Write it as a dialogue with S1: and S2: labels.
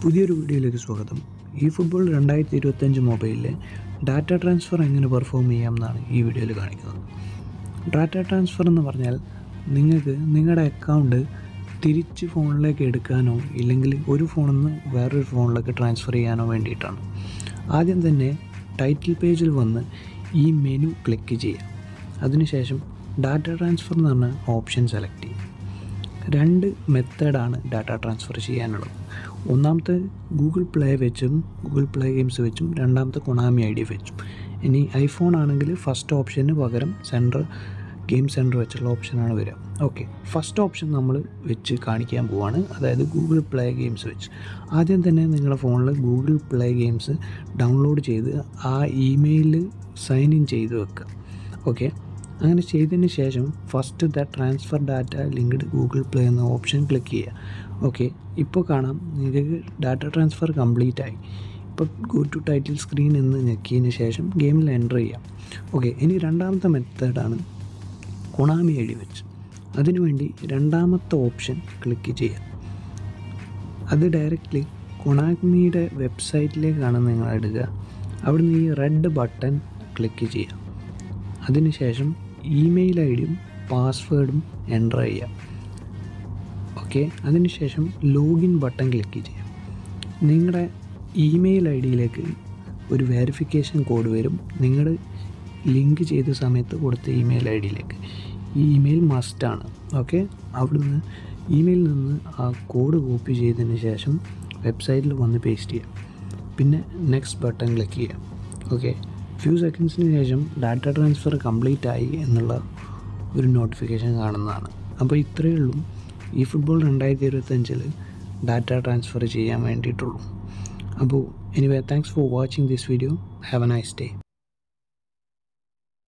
S1: പുതിയൊരു വീഡിയോയിലേക്ക് സ്വാഗതം ഈ ഫുട്ബോൾ രണ്ടായിരത്തി ഇരുപത്തഞ്ച് മൊബൈലിൽ ഡാറ്റ ട്രാൻസ്ഫർ എങ്ങനെ പെർഫോം ചെയ്യാം എന്നാണ് ഈ വീഡിയോയിൽ കാണിക്കുന്നത് ഡാറ്റ ട്രാൻസ്ഫർ എന്ന് പറഞ്ഞാൽ നിങ്ങൾക്ക് നിങ്ങളുടെ അക്കൗണ്ട് തിരിച്ച് ഫോണിലേക്ക് എടുക്കാനോ ഇല്ലെങ്കിൽ ഒരു ഫോണിൽ നിന്ന് വേറൊരു ഫോണിലേക്ക് ട്രാൻസ്ഫർ ചെയ്യാനോ വേണ്ടിയിട്ടാണ് ആദ്യം തന്നെ ടൈറ്റിൽ പേജിൽ വന്ന് ഈ മെനു ക്ലിക്ക് ചെയ്യാം അതിനുശേഷം ഡാറ്റ ട്രാൻസ്ഫർ എന്ന് പറഞ്ഞ ഓപ്ഷൻ സെലക്ട് ചെയ്യും രണ്ട് മെത്തേഡാണ് ഡാറ്റ ട്രാൻസ്ഫർ ചെയ്യാനുള്ളത് ഒന്നാമത്തെ ഗൂഗിൾ പ്ലേ വെച്ചും ഗൂഗിൾ പ്ലേ ഗെയിംസ് വെച്ചും രണ്ടാമത്തെ കൊണാമി ഐ ഡി വെച്ചും ഇനി ഐഫോൺ ആണെങ്കിൽ ഫസ്റ്റ് ഓപ്ഷന് പകരം സെൻറ്റർ ഗെയിം സെൻറ്റർ വെച്ചുള്ള ഓപ്ഷനാണ് വരിക ഓക്കെ ഫസ്റ്റ് ഓപ്ഷൻ നമ്മൾ വെച്ച് കാണിക്കാൻ പോവാണ് അതായത് ഗൂഗിൾ പ്ലേ ഗെയിംസ് വെച്ച് ആദ്യം തന്നെ നിങ്ങളുടെ ഫോണിൽ ഗൂഗിൾ പ്ലേ ഗെയിംസ് ഡൗൺലോഡ് ചെയ്ത് ആ ഇമെയിലിൽ സൈൻ ഇൻ ചെയ്ത് വെക്കുക ഓക്കെ അങ്ങനെ ചെയ്തതിന് ശേഷം first the transfer data linked Google Play എന്ന ഓപ്ഷൻ ക്ലിക്ക് ചെയ്യുക ഓക്കെ ഇപ്പോൾ കാണാം നിങ്ങൾക്ക് ഡാറ്റ ട്രാൻസ്ഫർ കംപ്ലീറ്റ് ആയി ഇപ്പോൾ ഗോ ടു ടൈറ്റിൽ സ്ക്രീൻ എന്ന് ഞെക്കിയതിന് ശേഷം ഗെയിമിൽ എൻ്റർ ചെയ്യാം ഓക്കെ ഇനി രണ്ടാമത്തെ മെത്തേഡാണ് കൊണാമി ഐ ഡി വെച്ച് അതിനുവേണ്ടി രണ്ടാമത്തെ ഓപ്ഷൻ ക്ലിക്ക് ചെയ്യുക അത് ഡയറക്റ്റ്ലി കൊണാമിയുടെ വെബ്സൈറ്റിലേക്കാണ് നിങ്ങൾ എടുക്കുക അവിടുന്ന് ഈ റെഡ് ബട്ടൺ ക്ലിക്ക് ചെയ്യുക അതിനുശേഷം ഇമെയിൽ ഐ ഡിയും പാസ്വേഡും എൻ്റർ ചെയ്യാം ഓക്കെ അതിനുശേഷം ലോഗിൻ ബട്ടൺ ക്ലിക്ക് ചെയ്യാം നിങ്ങളുടെ ഇമെയിൽ ഐ ഡിയിലേക്ക് ഒരു വെരിഫിക്കേഷൻ കോഡ് വരും നിങ്ങൾ ലിങ്ക് ചെയ്ത സമയത്ത് കൊടുത്ത ഇമെയിൽ ഐ ഡിയിലേക്ക് ഈ ഇമെയിൽ മസ്റ്റാണ് ഓക്കെ അവിടുന്ന് ഇമെയിലിൽ നിന്ന് ആ കോഡ് കോപ്പി ചെയ്തതിന് ശേഷം വെബ്സൈറ്റിൽ വന്ന് പേസ്റ്റ് ചെയ്യാം പിന്നെ നെക്സ്റ്റ് ബട്ടൺ ക്ലിക്ക് ചെയ്യാം ഓക്കെ ഫ്യൂ സെക്കൻഡ്സിന് ശേഷം ഡാറ്റ ട്രാൻസ്ഫർ കംപ്ലീറ്റ് ആയി എന്നുള്ള ഒരു നോട്ടിഫിക്കേഷൻ കാണുന്നതാണ് അപ്പോൾ ഇത്രയേ ഉള്ളൂ ഈ ഫുട്ബോൾ രണ്ടായിരത്തി ഇരുപത്തഞ്ചിൽ ഡാറ്റ ട്രാൻസ്ഫർ ചെയ്യാൻ വേണ്ടിയിട്ടുള്ളൂ അപ്പോൾ anyway thanks for watching this video have a nice day